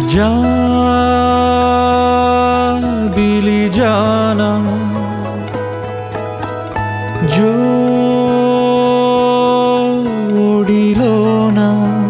जा बिली जाना జోడిలోనా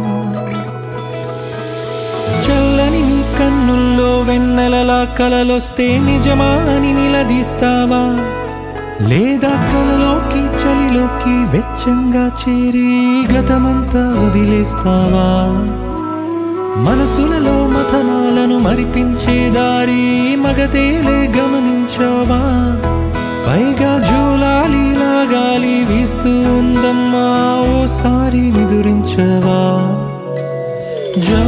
చల్లని నీ కన్నుల్లో వెన్నెలలా కలలొస్తే నిజమా అని నిలదీస్తావా లేదా కలలోకి చలిలోకి వెచ్చంగా చేరి గతమంతా వదిలేస్తావా మనసులలో మథనాలను మరిపించే దారి మగతేలే గమనించావా పైగా జూలాలి లాగాలి వీస్తూ ఉందమ్మా ఓసారి నిదురించవా జా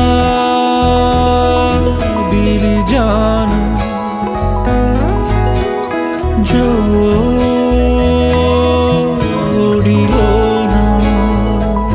బిలి జాను జోడిలోనా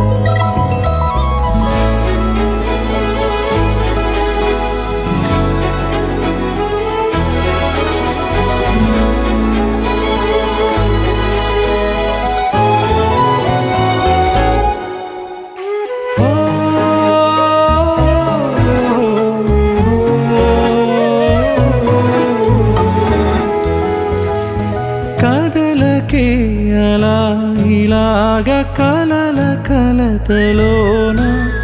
కదలకే అలా ఇలాగ కలల కలతలోన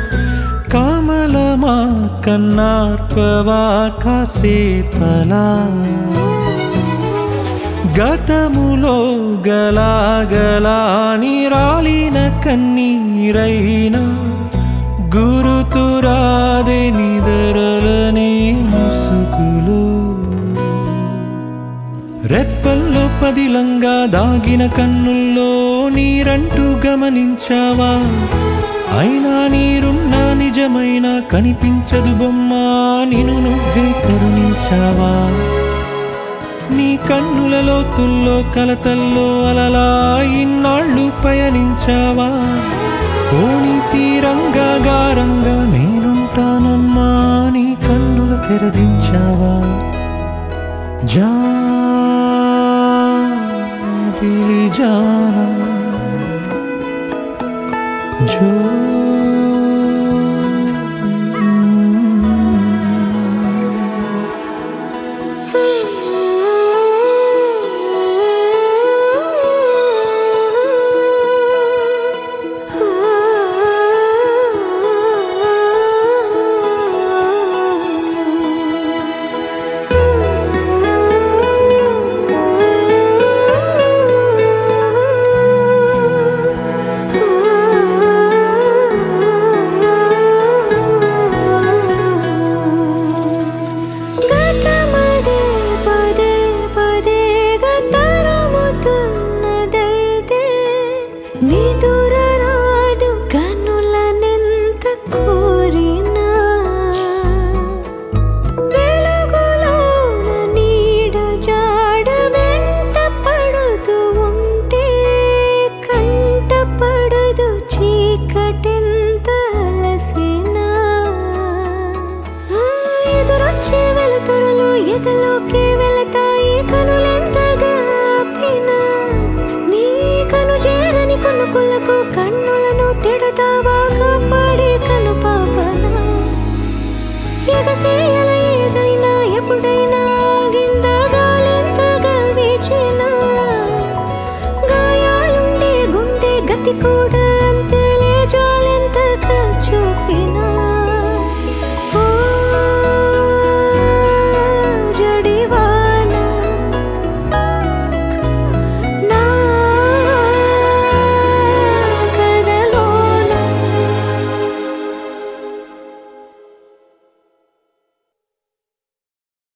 కమలమా కన్నార్పవా కాసేపలా గతములో గలాగలాని రాలిన కన్నీరైనా గురుతురాదే నిదరలనే ముసుగులు రెప్పల్లో పదిలంగా దాగిన కన్నుల్లో నీరంటూ గమనించావా అయినా నీరున్నా నిజమైన కనిపించదు బొమ్మ నిన్ను నువ్వే కరుణించావా నీ కన్నుల లోతుల్లో కలతల్లో అలలా ఇన్నాళ్ళు పయనించావా కోణి తీరంగా గారంగా నేనుంటానమ్మా నీ కన్నుల తెరదించావా जा बिली जाना जो గతమదే పదే పదే గతరముతున్నదైతే నిదుర రాదు కన్నులనెంత కోరినా వెలుగులోన నీడ జాడ వెంట పడుతూ ఉంటే కంట పడదు చీకటెంత అలసినా ఆ, ఎదురొచ్చే వెలుతురులు ఎదలోకి వెళతాయి కనులెంతగా ఆపినా నీ కను చేరని కొనుకులకు కన్నులను తిడతావా